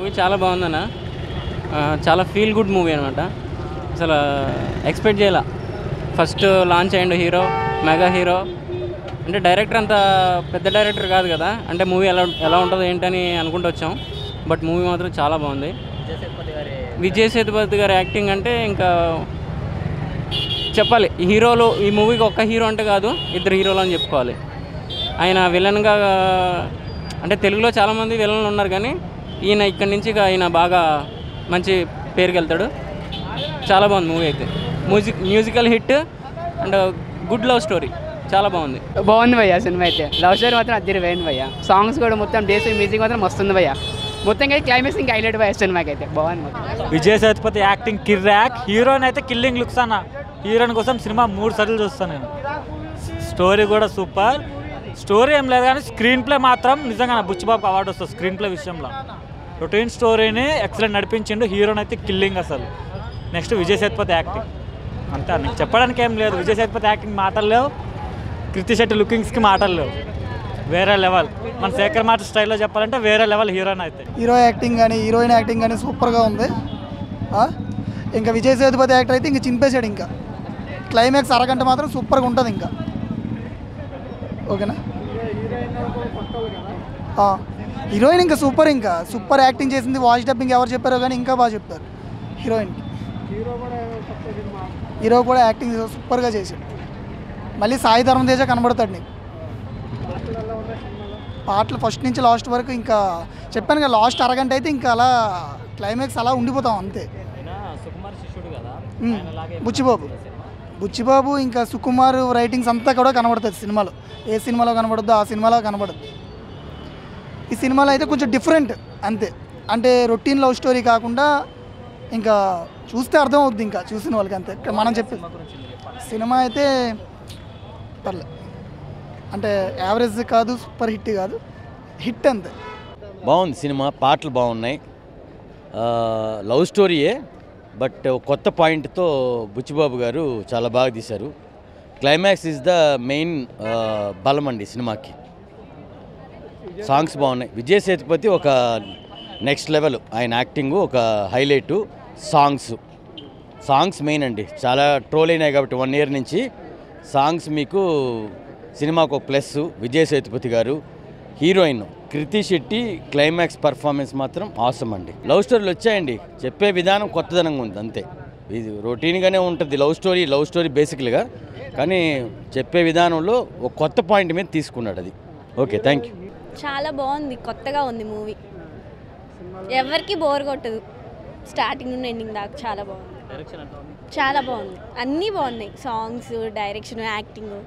Movie చాలా బాగుందన్న ఆ, చాలా ఫీల్ గుడ్ మూవీ అనమాట అసలు ఎక్స్పెక్ట్ చేయాల ఫస్ట్ లాంచ్ అయ్యిండు హీరో మెగా హీరో అంటే డైరెక్టర్ అంత పెద్ద డైరెక్టర్ కాదు కదా అంటే మూవీ ఎలా ఎలా ఉంటుందో ఏంటని అనుకుంటూ వచ్చాం బట్ మూవీ మాత్రం చాలా బాగుంది విజయ్ సేతుపతి గారి యాక్టింగ్ అంటే ఇంకా చెప్పాలి ఈ హీరోలు ఈ మూవీకి ఒక్క హీరో అంటే కాదు ఇద్దరు హీరోలు అని చెప్పుకోవాలి ఆయన విలన్గా అంటే తెలుగులో చాలామంది విలన్లు ఉన్నారు కానీ ఈయన ఇక్కడి నుంచి ఇక ఆయన బాగా మంచి పేరుకి వెళ్తాడు చాలా బాగుంది మూవీ అయితే music musical hit and good love story చాలా బాగుంది బాగుంది భయ్య సినిమా అయితే లవ్ స్టోరీ మాత్రం అద్దరి పోయింది భయ్య సాంగ్స్ కూడా మొత్తం డేస్ మ్యూజిక్ మాత్రం వస్తుంది భయ్య మొత్తం అయితే క్లైమాక్స్ ఇంకా హైలైట్ భయ్య సినిమాకి అయితే బాగుంది మొత్తం విజయ్ సేతుపతి యాక్టింగ్ కిర్రాక్ హీరోయిన్ అయితే కిల్లింగ్ లుక్స్ అన్న హీరోయిన్ కోసం సినిమా మూడు సార్లు చూస్తాను నేను స్టోరీ కూడా సూపర్ స్టోరీ ఏం లేదు కానీ స్క్రీన్ ప్లే మాత్రం నిజంగా బుచ్చిబాబు అవార్డు వస్తుంది స్క్రీన్ ప్లే విషయంలో రొటీన్ స్టోరీని ఎక్సలెంట్ నడిపించిండు హీరోని అయితే కిల్లింగ్ అసలు నెక్స్ట్ విజయ్ సేతుపతి యాక్టింగ్ అంతే నీకు చెప్పడానికి ఏం లేదు విజయ్ సేతుపతి యాక్టింగ్ మాటలు లేవు కృతి శెట్టి లుకింగ్స్కి మాటలు లేవు వేరే లెవెల్ మన శేఖర్ మాట స్టైల్లో చెప్పాలంటే వేరే లెవెల్ హీరోయిన్ అయితే హీరో యాక్టింగ్ కానీ హీరోయిన్ యాక్టింగ్ కానీ సూపర్గా ఉంది ఆ? ఇంకా విజయ్ సేతుపతి యాక్టర్ అయితే ఇంకా చింపేశాడు ఇంకా క్లైమాక్స్ అరగంట మాత్రం సూపర్గా ఉంటుంది ఇంకా ఓకేనా ఆ. హీరోయిన్ ఇంకా సూపర్ ఇంకా సూపర్ యాక్టింగ్ చేసింది వాయిస్ డబ్బింగ్ ఎవరు చెప్పారో కానీ ఇంకా బాగా చెప్తారు హీరోయిన్కి హీరో కూడా యాక్టింగ్ సూపర్గా చేశాడు మళ్ళీ సాయి ధర్మ తేజ కనబడతాడు నీకు పాటలు ఫస్ట్ నుంచి లాస్ట్ వరకు ఇంకా చెప్పాను కదా లాస్ట్ అరగంట అయితే ఇంకా అలా క్లైమాక్స్ అలా ఉండిపోతాం అంతే సుకుమార్ శిష్యుడు కదా ఉమ్. బుచ్చిబాబు బుచ్చిబాబు ఇంకా సుకుమార్ రైటింగ్స్ అంతా కూడా కనబడుతుంది సినిమాలో ఏ సినిమాలో కనబడద్దో ఆ సినిమాలో కనబడదు ఈ సినిమాలో అయితే కొంచెం డిఫరెంట్ అంతే అంటే రొటీన్ లవ్ స్టోరీ కాకుండా ఇంకా చూస్తే అర్థం అవుద్ది ఇంకా చూసిన వాళ్ళకి అంతే ఇక్కడ మనం చెప్పే సినిమా అయితే పర్లేదు అంటే యావరేజ్ కాదు సూపర్ హిట్ కాదు హిట్ అంతే బాగుంది సినిమా పాటలు బాగున్నాయి ఆ, లవ్ స్టోరీయే బట్ కొత్త పాయింట్తో బుచ్చిబాబు గారు చాలా బాగా తీశారు క్లైమాక్స్ ఇస్ ద మెయిన్ ఆ, బలం అండి సినిమాకి సాంగ్స్ బాగున్నాయి విజయ్ సేతుపతి ఒక నెక్స్ట్ లెవెల్ ఆయన యాక్టింగ్ ఒక హైలైట్ సాంగ్స్ సాంగ్స్ మెయిన్ అండి చాలా ట్రోల్ అయినాయి కాబట్టి వన్ ఇయర్ నుంచి సాంగ్స్ మీకు సినిమాకు ఒక plus Vijay Sethupathi garu heroine Kriti Shetty climax performance మాత్రం ఆసమ్ అండి లవ్ స్టోరీలు వచ్చాయండి చెప్పే విధానం కొత్తదనంగా ఉంది అంతే ఇది రొటీన్గానే ఉంటుంది లవ్ స్టోరీ లవ్ స్టోరీ బేసిక్లీగా కానీ చెప్పే విధానంలో ఒక కొత్త పాయింట్ మీద తీసుకున్నాడు అది ఓకే థ్యాంక్ యూ చాలా బాగుంది కొత్తగా ఉంది మూవీ ఎవరికి బోర్ కొట్టదు స్టార్టింగ్ నుండి ఎండింగ్ దాకా చాలా బాగుంది చాలా బాగుంది అన్నీ బాగున్నాయి సాంగ్స్ డైరెక్షన్ యాక్టింగ్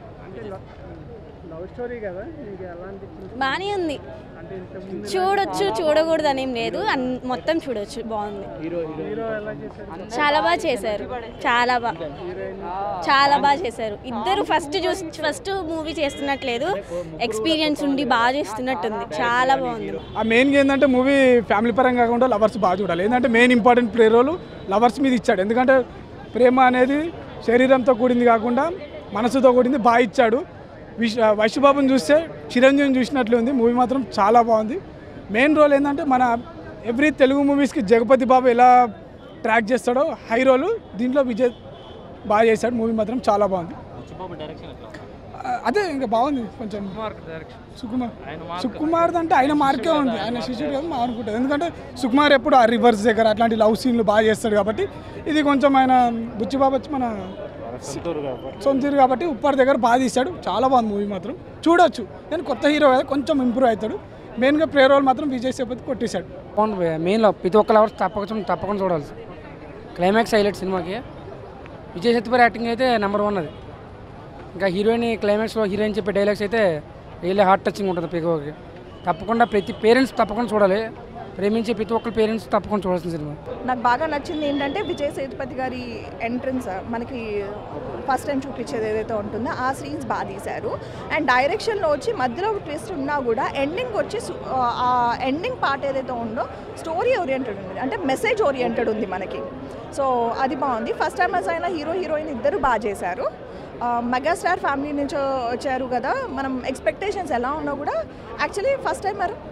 బాగానే ఉంది చూడొచ్చు చూడకూడదు అనేం లేదు అన్- మొత్తం చూడొచ్చు బాగుంది చాలా బాగా చేశారు చాలా బాగా చాలా బాగా చేశారు ఇద్దరు ఫస్ట్ చూసి ఫస్ట్ మూవీ చేస్తున్నట్లేదు ఎక్స్పీరియన్స్ ఉండి బాగా చేస్తున్నట్టుంది చాలా బాగుంది ఆ మెయిన్గా ఏంటంటే మూవీ ఫ్యామిలీ పరంగా కాకుండా లవర్స్ బాగా చూడాలి ఏంటంటే main important play role lovers మీద ఇచ్చాడు ఎందుకంటే ప్రేమ అనేది శరీరంతో కూడింది కాకుండా మనసుతో కూడింది బాగా ఇచ్చాడు విశ్ వైశ్యబాబుని చూస్తే చిరంజీవిని చూసినట్లు ఉంది మూవీ మాత్రం చాలా బాగుంది మెయిన్ రోల్ ఏంటంటే మన ఎవ్రీ తెలుగు మూవీస్కి జగపతి బాబు ఎలా ట్రాక్ చేస్తాడో హై రోలు దీంట్లో విజయ్ బాగా చేశాడు మూవీ మాత్రం చాలా బాగుంది ఆ, అదే ఇంకా బాగుంది కొంచెం సుకుమార్ సుకుమార్ అంటే ఆయన మార్కే ఉంది ఆయన శిష్యుడు కదా మా అనుకుంటుంది ఎందుకంటే సుకుమార్ ఎప్పుడు ఆ రివర్స్ దగ్గర అట్లాంటి లవ్ సీన్లు బాగా చేస్తాడు కాబట్టి ఇది కొంచెం ఆయన బుచ్చిబాబు వచ్చి మన సొంతూరు కాబట్టి ఉప్పార్ దగ్గర బాగా తీశాడు చాలా బాగుంది మూవీ మాత్రం చూడొచ్చు నేను కొత్త హీరో కదా కొంచెం ఇంప్రూవ్ అవుతాడు మెయిన్గా ప్లే రోల్ మాత్రం విజయ్ సేపతి కొట్టేశాడు బాగుంది భయ్య మెయిన్లో ప్రతి ఒక్క లవర్స్ తప్పకుండా తప్పకుండా చూడాలి క్లైమాక్స్ హైలైట్ సినిమాకి విజయ్ సేతుపతి యాక్టింగ్ అయితే నెంబర్ వన్ అది ఇంకా హీరోయిన్ క్లైమాక్స్లో హీరోయిన్ చెప్పే డైలాగ్స్ అయితే రియల్లీ హార్ట్ టచింగ్ ఉంటుంది పిగోకి తప్పకుండా ప్రతి పేరెంట్స్ తప్పకుండా చూడాలి ప్రేమించే ప్రతి ఒక్కరి పేరెంట్స్ తప్పకుండా చూడాల్సిన సినిమా నాకు బాగా నచ్చింది ఏంటంటే విజయ్ సేతుపతి గారి ఎంట్రన్స్ మనకి ఫస్ట్ టైం చూపించేది ఏదైతే ఉంటుందో ఆ సీన్స్ బాగా తీశారు అండ్ డైరెక్షన్లో వచ్చి మధ్యలో ఒక ట్విస్ట్ ఉన్నా కూడా ఎండింగ్ వచ్చి సు- ఆ ఎండింగ్ పార్ట్ ఏదైతే ఉందో స్టోరీ ఓరియంటెడ్ ఉంది అంటే మెసేజ్ ఓరియంటెడ్ ఉంది మనకి సో అది బాగుంది ఫస్ట్ టైం అయినా హీరో హీరోయిన్ ఇద్దరు బాగా చేశారు ఆ, మెగాస్టార్ ఫ్యామిలీ నుంచి వచ్చారు కదా మనం ఎక్స్పెక్టేషన్స్ ఎలా ఉన్నా కూడా actually first time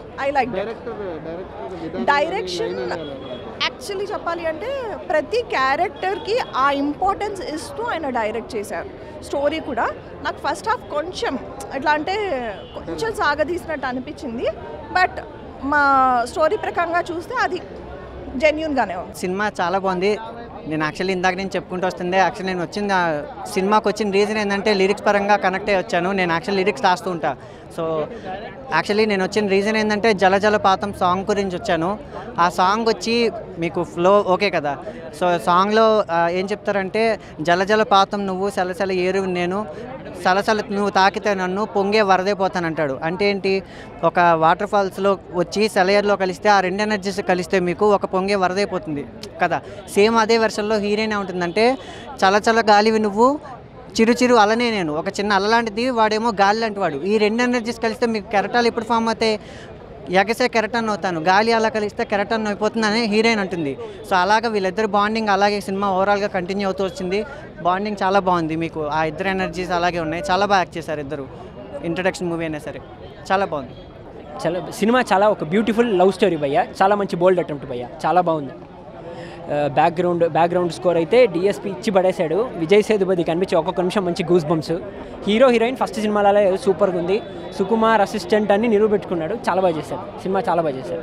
I like direction actually చెప్పాలి అంటే ప్రతి క్యారెక్టర్కి ఆ ఇంపార్టెన్స్ ఇస్తూ ఆయన డైరెక్ట్ చేశారు స్టోరీ కూడా నాకు ఫస్ట్ హాఫ్ కొంచెం ఎట్లా అంటే కొంచెం సాగదీసినట్టు అనిపించింది బట్ మా స్టోరీ ప్రకారంగా చూస్తే అది జెన్యున్గానే ఉంది సినిమా చాలా బాగుంది నేను యాక్చువల్లీ ఇందాక నేను చెప్పుకుంటూ వస్తుండే యాక్చువల్లీ నేను వచ్చిన సినిమాకి వచ్చిన రీజన్ ఏంటంటే లిరిక్స్ పరంగా కనెక్ట్ అయ్యి వచ్చాను నేను యాక్చువల్ లిరిక్స్ రాస్తూ ఉంటా సో యాక్చువల్లీ నేను వచ్చిన రీజన్ ఏంటంటే జల జల పాతం సాంగ్ గురించి వచ్చాను ఆ సాంగ్ వచ్చి మీకు ఫ్లో ఓకే కదా సో సాంగ్లో ఏం చెప్తారంటే జల జల పాతం నువ్వు సలసల ఏరు నేను సలసల నువ్వు తాకితే నన్ను పొంగే వరదైపోతానంటాడు అంటే ఏంటి ఒక వాటర్ ఫాల్స్లో వచ్చి సెలయర్లో కలిస్తే ఆ రెండు ఎనర్జీస్ కలిస్తే మీకు ఒక పొంగే వరదైపోతుంది కదా సేమ్ అదే వెర్షన్లో హీరోయిన్ ఉంటుందంటే చల చల గాలివి నువ్వు చిరు చిరు అలనే నేను ఒక చిన్న అల లాంటిది వాడేమో గాలి లాంటి వాడు ఈ రెండు ఎనర్జీస్ కలిస్తే మీకు కెరటాలు ఎప్పుడు ఫామ్ అవుతాయి ఎగసే కెరటన్ అవుతాను గాలి అలా కలిస్తే కెరటన్ అయిపోతుందని హీరోయిన్ అంటుంది సో అలాగా వీళ్ళిద్దరు బాండింగ్ అలాగే సినిమా ఓవరాల్గా కంటిన్యూ అవుతూ వచ్చింది బాండింగ్ చాలా బాగుంది మీకు ఆ ఇద్దరు ఎనర్జీస్ అలాగే ఉన్నాయి చాలా బాగా యాక్ట్ చేశారు ఇద్దరు ఇంట్రడక్షన్ మూవీ అయినా సరే చాలా బాగుంది చాలా సినిమా చాలా ఒక బ్యూటిఫుల్ లవ్ స్టోరీ భయ్య చాలా మంచి బోల్డ్ అటెంప్ట్ భయ్య చాలా బాగుంది బ్యాక్గ్రౌండ్ బ్యాక్గ్రౌండ్ స్కోర్ అయితే డిఎస్పి ఇచ్చి పడేశాడు విజయ్ సేతుపతి కనిపించి ఒక్కొక్క నిమిషం మంచి goose bumps hero heroine first సినిమాలలో సూపర్గా ఉంది సుకుమార్ అసిస్టెంట్ అని నిరూపెట్టుకున్నాడు చాలా బాగా చేశాడు సినిమా చాలా బాగా చేశాడు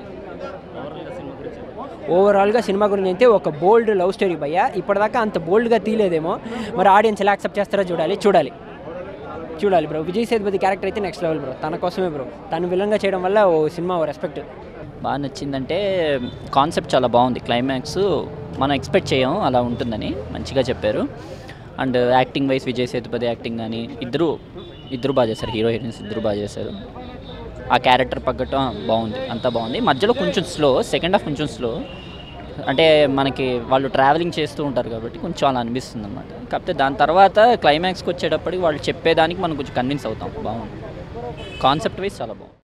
ఓవరాల్గా సినిమా గురించి అయితే ఒక బోల్డ్ లవ్ స్టోరీ భయ్య ఇప్పటిదాకా అంత బోల్డ్గా తీయలేదేమో మరి ఆడియన్స్ ఎలా యాక్సెప్ట్ చేస్తారో చూడాలి చూడాలి చూడాలి బ్రో విజయ్ సేతుపతి క్యారెక్టర్ అయితే నెక్స్ట్ లెవెల్ బ్రో తన కోసమే బ్రో తను విలన్గా చేయడం వల్ల ఓ సినిమా ఓ రెస్పెక్ట్ బాగా నచ్చిందంటే కాన్సెప్ట్ చాలా బాగుంది క్లైమాక్స్ మనం ఎక్స్పెక్ట్ చేయం అలా ఉంటుందని మంచిగా చెప్పారు and acting wise Vijay Sethupathi acting కానీ ఇద్దరు ఇద్దరు బాగా చేశారు హీరో హీరోయిన్స్ ఇద్దరు బాగా చేశారు ఆ క్యారెక్టర్ పగ్గట్టు ఆ, బాగుంది అంతా బాగుంది మధ్యలో కొంచెం స్లో సెకండ్ హాఫ్ కొంచెం స్లో అంటే మనకి వాళ్ళు ట్రావెలింగ్ చేస్తూ ఉంటారు కాబట్టి కొంచెం అలా అనిపిస్తుంది అనమాట కాకపోతే దాని తర్వాత క్లైమాక్స్కి వచ్చేటప్పటికి వాళ్ళు చెప్పేదానికి మనం కొంచెం కన్విన్స్ అవుతాం బాగుంది కాన్సెప్ట్ వైజ్ చాలా బాగుంది